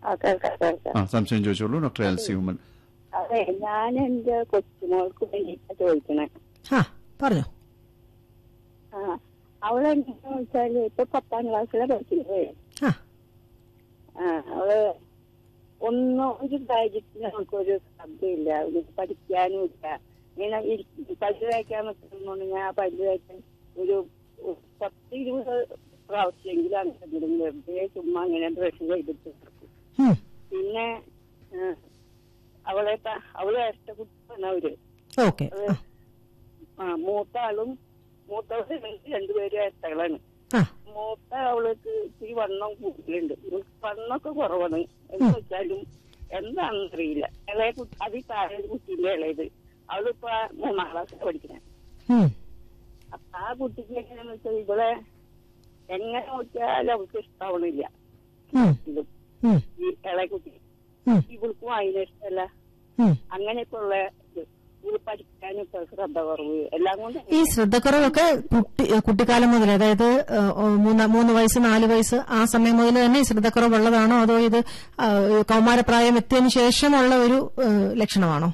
ആ കേൾക്കാം കേൾക്കാം ആ സംശയം ചോദിച്ചോളൂ ഡോക്ടർ എൽസി ഉമ്മൻ അതെ ഞാൻ എന്റെ കൊച്ചുമോൾക്ക് വേണ്ടിയിട്ടാ ചോദിക്കണേ ആ പറഞ്ഞോ ആ അവളെന്താന്ന് വെച്ചാല് ഇപ്പൊ പത്താം ക്ലാസ്സിലെ പഠിക്കുന്നത് ആ ആ അവള് ഒന്നും ഒരു കാര്യത്തിന് അവൾക്കൊരു ശ്രദ്ധയില്ല അവൾക്ക് പഠിക്കാനും ഇല്ല ഇങ്ങനെ ഇരിക്കും. പല്ല് തേക്കാൻ നിൽക്കുന്നുണ്ടെങ്കിൽ ആ പല്ല് തേക്കാൻ ഒരു ഒരു പത്ത് ഇരുപത് പ്രാവശ്യമെങ്കിലും അങ്ങനെ വിടും വെറുതെ ചുമ്മാ ഇങ്ങനെ ബ്രഷ് ചെയ്തിട്ട് നടക്കും. ഉം. പിന്നെ ആ, അവളെ പ- അവളെ ഇഷ്ടക്കുട്ടിയാണ് അവര് ഓക്കെ അത് ആ മൂത്ത ആളും മൂത്തവര് രണ്ടുപേരും ഇരട്ടകളാണ് ആ മൂത്ത അവൾക്ക് ഇത്തിരി വണ്ണം കൂടുതലുണ്ട് ഇവൾക്ക് വണ്ണമൊക്കെ കുറവാണ് എന്ന് വെച്ചാലും എന്താണെന്ന് അറിയില്ല ഇളയ കുട്ടി അതിൽ താഴെ ഒരു കുട്ടിന്റെ ഇളയത് അവളിപ്പോ മൂന്നാം ക്ലാസ്സിൽ പഠിക്കണേ ഉം. അപ്പൊ ആ കുട്ടിക്ക് എങ്ങനെയാന്ന് വെച്ചാൽ ഇവളെ എങ്ങനെ നോക്കിയാലും അവൾക്ക് ഇഷ്ടാവണില്ല ഉം. ഇതും ഉം. ഈ ഇളയ കുട്ടി ഉം. ഇവൾക്കും അതിനെ ഇഷ്ടമല്ല ഉം. അങ്ങനെയൊക്കെ ഉള്ള ഇത് ഇവള് പഠിക്കാനും ഇപ്പൊ ശ്രദ്ധ കുറവ് എല്ലാം കൊണ്ട് ഈ ശ്രദ്ധക്കുറവൊക്കെ കുട്ടി കുട്ടിക്കാലം മുതൽ അതായത് ഏഹ്, ഓ, മൂന്ന് മൂന്ന് വയസ്സ് നാല് വയസ്സ് ആ സമയം മുതൽ തന്നെ ഈ ശ്രദ്ധക്കുറവുള്ളതാണോ അതോ ഇത് ആ, ഈ കൗമാരപ്രായം എത്തിയതിനു ശേഷമുള്ള ഒരു ഏഹ്, ലക്ഷണമാണോ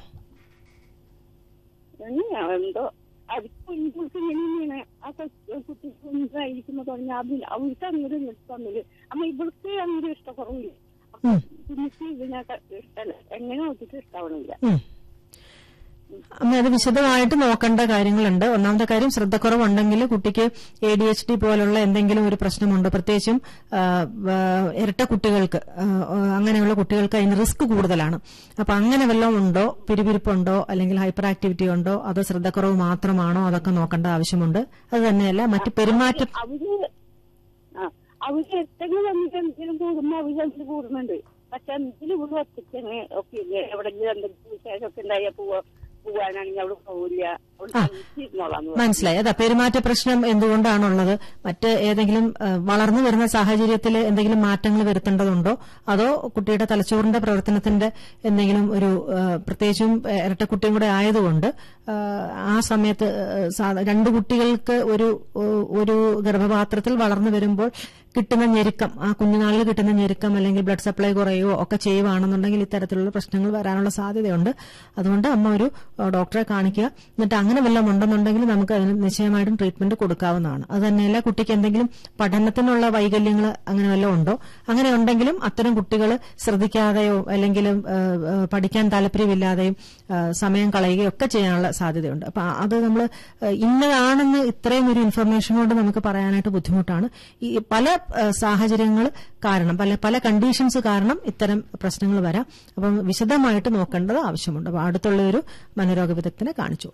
എങ്ങനെയാ എന്തോ അതിപ്പോ ഇവൾക്ക് ഇങ്ങനെയാണ് ആ കൊച്ചു കുട്ടി കുഞ്ഞായിരിക്കുമ്പോ പറഞ്ഞ അതിൽ അവൾക്ക് അങ്ങനെ ഇഷ്ടമൊന്നുമില്ല അമ്മ ഇവൾക്ക് അങ്ങനെ ഇഷ്ടക്കുറവില്ല ഉം. കുഞ്ഞിക്ക് ഇതിനൊക്കെ ഇഷ്ടമല്ല എങ്ങനെ നോക്കിയിട്ട് ഇഷ്ടാവണില്ല ഉം. അമ്മ അത് വിശദമായിട്ട് നോക്കേണ്ട കാര്യങ്ങളുണ്ട് ഒന്നാമത്തെ കാര്യം ശ്രദ്ധക്കുറവുണ്ടെങ്കിൽ കുട്ടിക്ക് എ ഡി എച്ച് ഡി പോലുള്ള എന്തെങ്കിലും ഒരു പ്രശ്നമുണ്ട് പ്രത്യേകിച്ചും ആ, ആ, ഇരട്ട കുട്ടികൾക്ക് ആ, ആ, അങ്ങനെയുള്ള കുട്ടികൾക്ക് അതിന് റിസ്ക് കൂടുതലാണ് അപ്പൊ അങ്ങനെ വല്ലതും ഉണ്ടോ പിരിപിരിപ്പുണ്ടോ അല്ലെങ്കിൽ ഹൈപ്പർ ആക്ടിവിറ്റി ഉണ്ടോ അതോ ശ്രദ്ധക്കുറവ് മാത്രമാണോ അതൊക്കെ നോക്കേണ്ട ആവശ്യമുണ്ട് അത് തന്നെയല്ല മറ്റ് പെരുമാറ്റം അവര് ആ അവര് എത്തെങ്കിലും വന്നിട്ട് എന്തെങ്കിലും കൂടുമ്പോ അവര് അതിൽ കൂടുന്നുണ്ട് പക്ഷെ എന്തെങ്കിലും ഇവിടെ ഒറ്റയ്ക്ക് ഒക്കെ ഇല്ലേ എവിടെങ്കിലും എന്തെങ്കിലും വിശേഷമൊക്കെ ഉണ്ടായാൽ പോവാ പോവാനാണെങ്കിൽ അവിടെ പോവില്ല അവിടെ തനിച്ചിരുന്നോളാന്ന് പറഞ്ഞു. മനസ്സിലായി അതാ പെരുമാറ്റ പ്രശ്നം എന്തുകൊണ്ടാണുള്ളത് മറ്റ് ഏതെങ്കിലും ആ, വളർന്നു വരുന്ന സാഹചര്യത്തിൽ എന്തെങ്കിലും മാറ്റങ്ങൾ വരുത്തേണ്ടതുണ്ടോ അതോ കുട്ടിയുടെ തലച്ചോറിന്റെ പ്രവർത്തനത്തിന്റെ എന്തെങ്കിലും ഒരു ആ, പ്രത്യേകിച്ചും ആ, ഇരട്ടക്കുട്ടിയും കൂടെ ആയതുകൊണ്ട് ആ, ആ സമയത്ത് ആ, സാ- രണ്ട് കുട്ടികൾക്ക് ഒരു ഒരു ഗർഭപാത്രത്തിൽ വളർന്നു വരുമ്പോൾ കിട്ടുന്ന ഞെരുക്കം ആ കുഞ്ഞുനാളിൽ കിട്ടുന്ന ഞെരുക്കം അല്ലെങ്കിൽ ബ്ലഡ് സപ്ലൈ കുറയുകയോ ഒക്കെ ചെയ്യുവാണെന്നുണ്ടെങ്കിൽ ഇത്തരത്തിലുള്ള പ്രശ്നങ്ങൾ വരാനുള്ള സാധ്യതയുണ്ട് അതുകൊണ്ട് അമ്മ ഒരു ആ, ഡോക്ടറെ കാണിക്കുക എന്നിട്ട് അങ്ങനെ വല്ലതും ഉണ്ടെന്നുണ്ടെങ്കിൽ നമുക്ക് അതിന് നിശ്ചയമായിട്ടും ട്രീറ്റ്മെന്റ് കൊടുക്കാവുന്നതാണ് അത് തന്നെയല്ല കുട്ടിക്ക് എന്തെങ്കിലും പഠനത്തിനുള്ള വൈകല്യങ്ങൾ അങ്ങനെ വല്ലതും ഉണ്ടോ അങ്ങനെ ഉണ്ടെങ്കിലും അത്തരം കുട്ടികൾ ശ്രദ്ധിക്കാതെയോ അല്ലെങ്കിൽ ആ, ആ, പഠിക്കാൻ താല്പര്യമില്ലാതെയും ആ, സമയം കളയുകയോ ഒക്കെ ചെയ്യാനുള്ള സാധ്യതയുണ്ട് അപ്പൊ അത് നമ്മൾ ഇന്നതാണെന്ന് ഇത്രയും ഒരു ഇൻഫർമേഷൻ കൊണ്ട് നമുക്ക് പറയാനായിട്ട് ബുദ്ധിമുട്ടാണ് ഈ പല സാഹചര്യങ്ങൾ കാരണം പല പല കണ്ടീഷൻസ് കാരണം ഇത്തരം പ്രശ്നങ്ങൾ വരാം അപ്പം വിശദമായിട്ട് നോക്കേണ്ടത് ആവശ്യമുണ്ട് അപ്പൊ അടുത്തുള്ള ഒരു മനോരോഗ വിദഗ്ധനെ കാണിച്ചു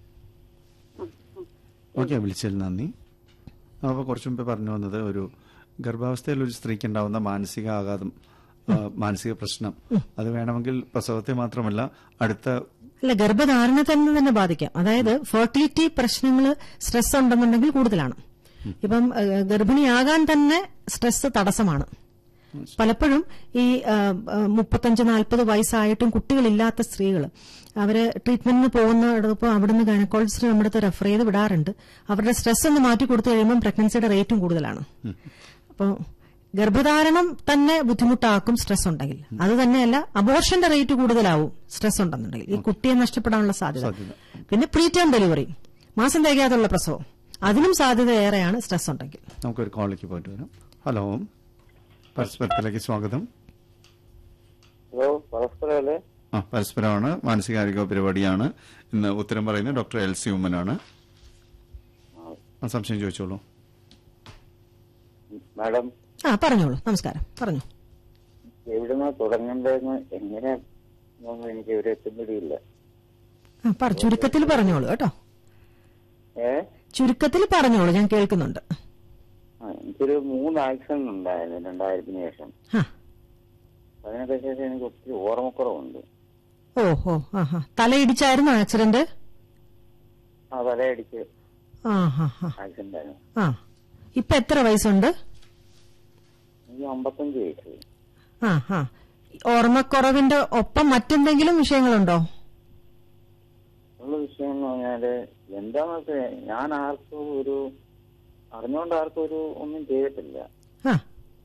ഓക്കെ വിളിച്ചതിൽ നന്ദി അപ്പോൾ കുറച്ചു മുമ്പ് പറഞ്ഞു വന്നത് ഒരു ഗർഭാവസ്ഥയിൽ ഒരു സ്ത്രീക്ക് ഉണ്ടാവുന്ന മാനസിക ആഘാതം ആ, മാനസിക പ്രശ്നം അത് വേണമെങ്കിൽ പ്രസവത്തെ മാത്രമല്ല അടുത്ത അല്ല ഗർഭധാരണ തന്നെ തന്നെ ബാധിക്കാം അതായത് ഫെർട്ടിലിറ്റി പ്രശ്നങ്ങൾ സ്ട്രെസ് ഉണ്ടെന്നുണ്ടെങ്കിൽ കൂടുതലാണ് ഇപ്പം ഏഹ്, ഗർഭിണിയാകാൻ തന്നെ സ്ട്രെസ് തടസ്സമാണ് പലപ്പോഴും ഈ ആ, ആ, മുപ്പത്തഞ്ച് നാൽപ്പത് വയസ്സായിട്ടും കുട്ടികളില്ലാത്ത സ്ത്രീകൾ അവര് ട്രീറ്റ്മെന്റിന് പോകുന്നിടപ്പോൾ അവിടുന്ന് ഗൈനക്കോളജിസ്റ്റ് നമ്മുടെ അടുത്ത് റെഫർ ചെയ്ത് വിടാറുണ്ട് അവരുടെ സ്ട്രെസ് ഒന്ന് മാറ്റി കൊടുത്തു കഴിയുമ്പോൾ പ്രഗ്നൻസിയുടെ റേറ്റും കൂടുതലാണ് അപ്പോൾ ഗർഭധാരണം തന്നെ ബുദ്ധിമുട്ടാക്കും സ്ട്രെസ് ഉണ്ടെങ്കിൽ അത് തന്നെയല്ല അബോർഷന്റെ റേറ്റ് കൂടുതലാവും സ്ട്രെസ് ഉണ്ടെന്നുണ്ടെങ്കിൽ ഈ കുട്ടിയെ നഷ്ടപ്പെടാനുള്ള സാധ്യത സാധ്യത. പിന്നെ പ്രീ ടേം ഡെലിവറി മാസം തികയാതുള്ള പ്രസവം അതിനും സാധ്യത ഏറെയാണ് സ്ട്രെസ് ഉണ്ടെങ്കിൽ നമുക്കൊരു കോളിലേക്ക് പോയിട്ട് വരാം ഹലോ പരസ്പരത്തിലേക്ക് സ്വാഗതം ഹലോ പരസ്പരം അല്ലേ ആ പരസ്പരമാണ് മാനസികാരോഗ്യ പരിപാടിയാണ് ഇന്ന് ഉത്തരം പറയുന്നത് ഡോക്ടർ എൽ സി ഉമ്മനാണ് ആ, സംശയം ചോദിച്ചോളൂ മാഡം ആ പറഞ്ഞോളൂ നമസ്കാരം പറഞ്ഞു എവിടുന്ന് തുടങ്ങേണ്ടതെന്ന് എങ്ങനെ എന്നൊന്നും എനിക്ക് ഒരു എത്തുപിടിയില്ല ആ പറ ചുരുക്കത്തിൽ പറഞ്ഞോളൂ കേട്ടോ ഏ ചുരുക്കത്തിൽ പറഞ്ഞോളൂ ഞാൻ കേൾക്കുന്നുണ്ട് ആ, എനിക്കൊരു മൂന്ന് ആക്സിഡന്റ് ഉണ്ടായിരുന്നു രണ്ടായിരത്തിന് ശേഷം ആ അതിനൊക്കെ ശേഷം എനിക്ക് ഒത്തിരി ഓർമ്മക്കുറവുണ്ട് ഓ ഓ ആ ഹാ തലയിടിച്ചായിരുന്നു ആക്സിഡന്റ് ആ തലയടിച്ച് ആ ഹാ ഹാ ആക്സിഡന്റ് ആയിരുന്നു ആ ഇപ്പൊ എത്ര വയസ്സുണ്ട് എനിക്ക് അമ്പത്തഞ്ച് വയസ്സ് ആ ആ ഓർമ്മക്കുറവിന്റെ ഒപ്പം മറ്റെന്തെങ്കിലും വിഷയങ്ങളുണ്ടോ ഉള്ള വിഷയം എന്ന് പറഞ്ഞാല് എന്താന്ന് വെച്ചാൽ ഞാൻ ആർക്കും ഒരു അറിഞ്ഞുകൊണ്ട് ആർക്കും ഒരു ഒന്നും ചെയ്തിട്ടില്ല